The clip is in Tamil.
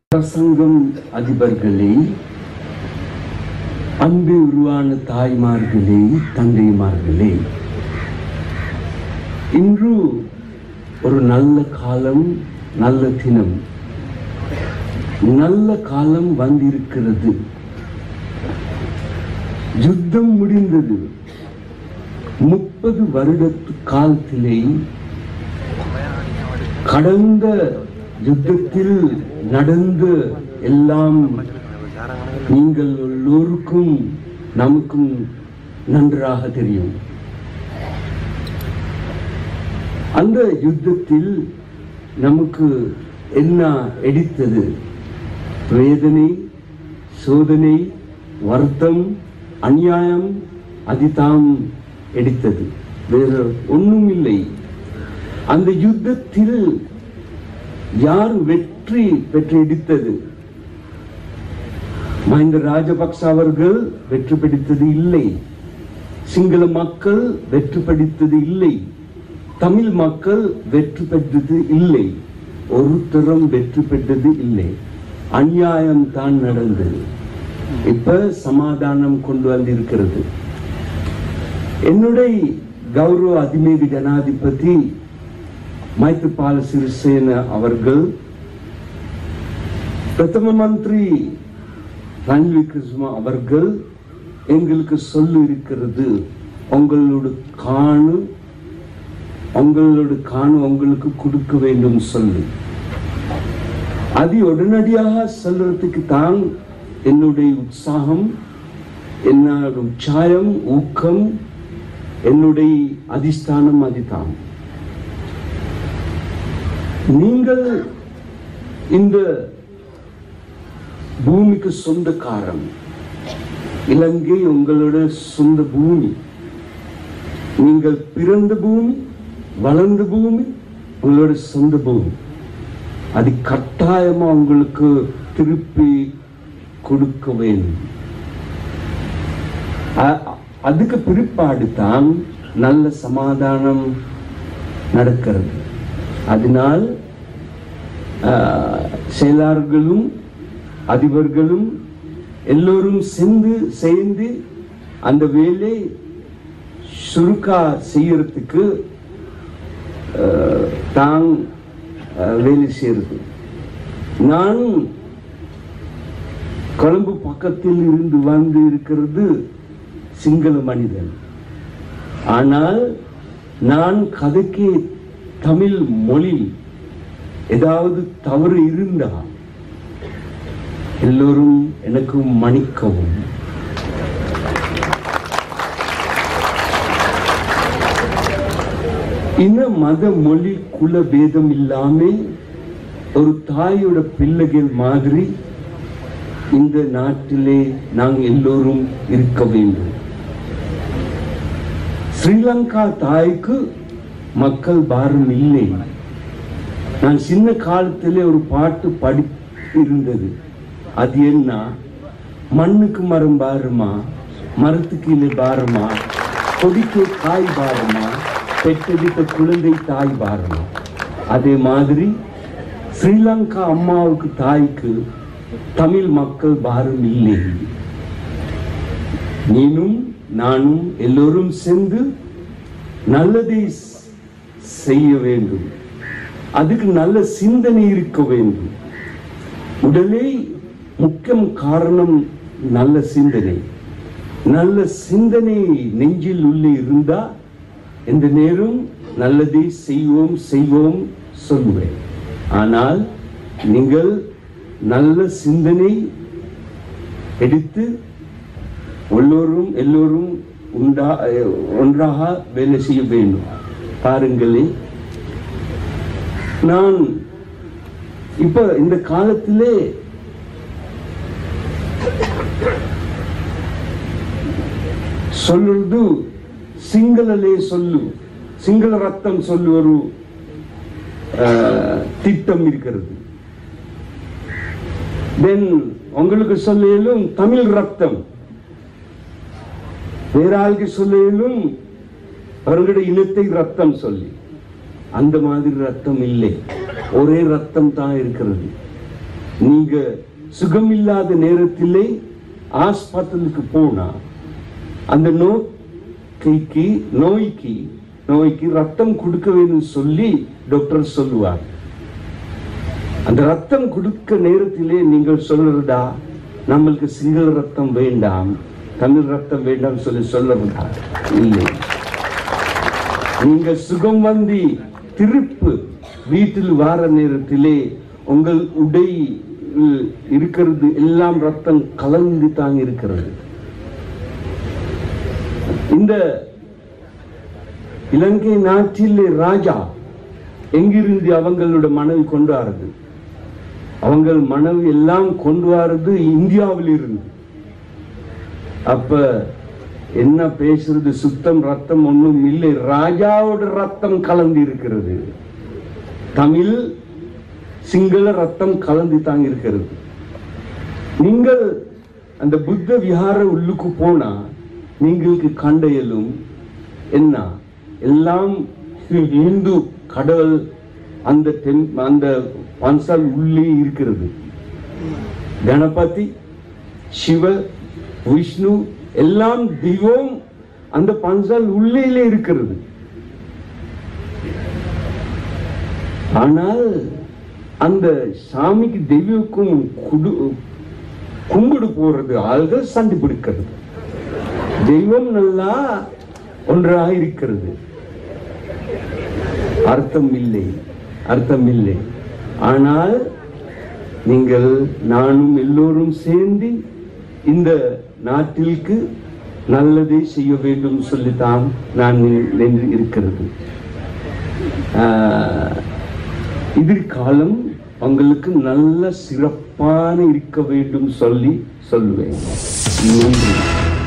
பிரசங்கம் அதிபர்களே அன்பு உருவான தாய்மார்களே தந்தைமார்களே இன்று ஒரு நல்ல காலம் நல்ல தினம் நல்ல காலம் வந்திருக்கிறது யுத்தம் முடிந்தது முப்பது வருடத்து காலத்திலே கடந்த யுத்தத்தில் நடந்த எல்லாம் நீங்கள் எல்லோருக்கும் நமக்கும் நன்றாக தெரியும் அந்த யுத்தத்தில் நமக்கு என்ன எடுத்தது வேதனை சோதனை வருத்தம் அநியாயம் அதுதான் எடுத்தது வேறு ஒன்றும் இல்லை அந்த யுத்தத்தில் யார் வெற்றி பெற்று எடுத்தது மஹிந்த ராஜபக்ச அவர்கள் வெற்றி பிடித்தது இல்லை சிங்கள மக்கள் வெற்றி பிடித்தது இல்லை தமிழ் மக்கள் வெற்றி பெற்றது இல்லை ஒருத்தரும் வெற்றி பெற்றது இல்லை அநியாயம் தான் நடந்தது இப்ப சமாதானம் கொண்டு வந்திருக்கிறது என்னுடைய கௌரவ அதிமேதி ஜனாதிபதி மைத்ரிபால சிறிசேன அவர்கள் பிரதம மந்திரி ரணில் விக்ரம அவர்கள் எங்களுக்கு சொல்லி இருக்கிறது உங்களோட காணு உங்களோட காணு உங்களுக்கு கொடுக்க வேண்டும் சொல்லு அது உடனடியாக சொல்றதுக்கு தான் என்னுடைய உற்சாகம் என்னோட உற்சாயம் ஊக்கம் என்னுடைய அதிஷ்டானம் அதுதான் நீங்கள் இந்த பூமிக்கு சொந்தக்காரன் இலங்கை உங்களோட சொந்த பூமி நீங்கள் பிறந்த பூமி வளர்ந்த பூமி உங்களோட சொந்த பூமி அது கட்டாயமா உங்களுக்கு திருப்பி கொடுக்க வேண்டும் அ- அதுக்கு பிற்பாடு தான் நல்ல சமாதானம் நடக்கிறது அதனால் ஆஹ், செயலாளர்களும் அதிபர்களும் எல்லோரும் சேர்ந்து சேர்ந்து அந்த வேலை சுருக்கா செய்யறதுக்கு ஆஹ், தான் ஆஹ், வேலை செய்யறது நான் கொழும்பு பக்கத்தில் இருந்து வந்து இருக்கிறது சிங்கள மனிதன் ஆனால் நான் கதைக்கு தமிழ் மொழி ஏதாவது தவறு இருந்தா எல்லோரும் எனக்கு மன்னிக்கவும் இன மத மொழி குல பேதம் இல்லாம ஒரு தாயோட பிள்ளைகள் மாதிரி இந்த நாட்டிலே நாங்கள் எல்லோரும் இருக்க வேண்டும் ஸ்ரீலங்கா தாய்க்கு மக்கள் பாரம் இல்லை நான் சின்ன காலத்திலே ஒரு பாட்டு படி இருந்தது அது என்ன மண்ணுக்கு மரம் பாருமா மரத்துக்கு இல்லை பாரமா கொடிக்கு காய் பாரமா பெற்றெடுத்த குழந்தை தாய் பாரமா அதே மாதிரி ஸ்ரீலங்கா அம்மாவுக்கு தாய்க்கு தமிழ் மக்கள் பாரம் இல்லை நீனும் நானும் எல்லோரும் சேர்ந்து நல்லதை ஸ்- செய்ய வேண்டும் அதுக்கு நல்ல சிந்தனை இருக்க வேண்டும் உடலே முக்கியம் காரணம் நல்ல சிந்தனை நல்ல சிந்தனை நெஞ்சில் உள்ளே இருந்தா இந்த நேரம் நல்லதை செய்வோம் செய்வோம் சொல்லுவேன் ஆனால் நீங்கள் நல்ல சிந்தனை எடுத்து எல்லோரும் எல்லோரும் உண்டா அஹ், ஒன்றாக வேலை செய்ய வேண்டும் பாருங்களே நான் இப்ப இந்த காலத்திலே சொல்லுறது சிங்களலே சொல்லு சிங்கள ரத்தம் சொல்லு ஒரு அஹ், திட்டம் இருக்கிறது தென் உங்களுக்கு சொல்லிலும் தமிழ் ரத்தம் வேற ஆளுக்கு சொல்லிலும் அவர்களுடைய இனத்தை ரத்தம் சொல்லி அந்த மாதிரி ரத்தம் இல்லை ஒரே ரத்தம் தான் இருக்கிறது நீங்க சுகமில்லாத நேரத்திலே ஆஸ்பத்திரிக்கு போனா அந்த நோய்க்கு நோய்க்கு நோய்க்கு ரத்தம் கொடுக்க வேண்டும் சொல்லி டாக்டர் சொல்லுவார் அந்த ரத்தம் கொடுக்க நேரத்திலே நீங்கள் சொல்லுறதா நம்மளுக்கு சிங்கள ரத்தம் வேண்டாம் தமிழ் ரத்தம் வேண்டாம் சொல்லி சொல்லுறதா இல்லை நீங்கள் சுகம் வந்தி திருப்பு வீட்டில் வார நேரத்திலே உங்கள் உடை இருக்கிறது எல்லாம் ரத்தம் கலந்து தான் இருக்கிறது இந்த இலங்கை நாட்டில் ராஜா எங்கிருந்து அவங்களோட மனைவி கொண்டு வரது அவங்கள் மனைவி எல்லாம் கொண்டு வரது இந்தியாவில் இருந்து அப்ப என்ன பேசுறது சுத்தம் ரத்தம் ஒண்ணும் இல்லை ராஜாவோட ரத்தம் கலந்து இருக்கிறது தமிழ் சிங்கள ரத்தம் கலந்து தான் இருக்கிறது நீங்கள் அந்த புத்த விஹார உள்ளுக்கு போனா நீங்களுக்கு கண்டையலும் என்ன எல்லாம் இந்து கடல் அந்த தென் அந்த பன்சால் உள்ளே இருக்கிறது கணபதி சிவ விஷ்ணு எல்லாம் தெய்வம் அந்த பன்சால் உள்ளேலே இருக்கிறது ஆனால் அந்த சாமிக்கு தெய்வக்கும் குடு கும்பிடு போறது ஆள்கள் சண்டை பிடிக்கிறது தெய்வம் நல்லா ஒன்றாக இருக்கிறது அர்த்தம் இல்லை அர்த்தம் இல்லை ஆனால் நீங்கள் நானும் எல்லோரும் சேர்ந்து இந்த நாட்டிற்கு நல்லதை செய்ய வேண்டும் சொல்லித்தான் நான் நின்று இருக்கிறது ஆஹ், எதிர்காலம் உங்களுக்கு நல்ல சிறப்பான இருக்க வேண்டும் சொல்லி சொல்லுவேன் நன்றி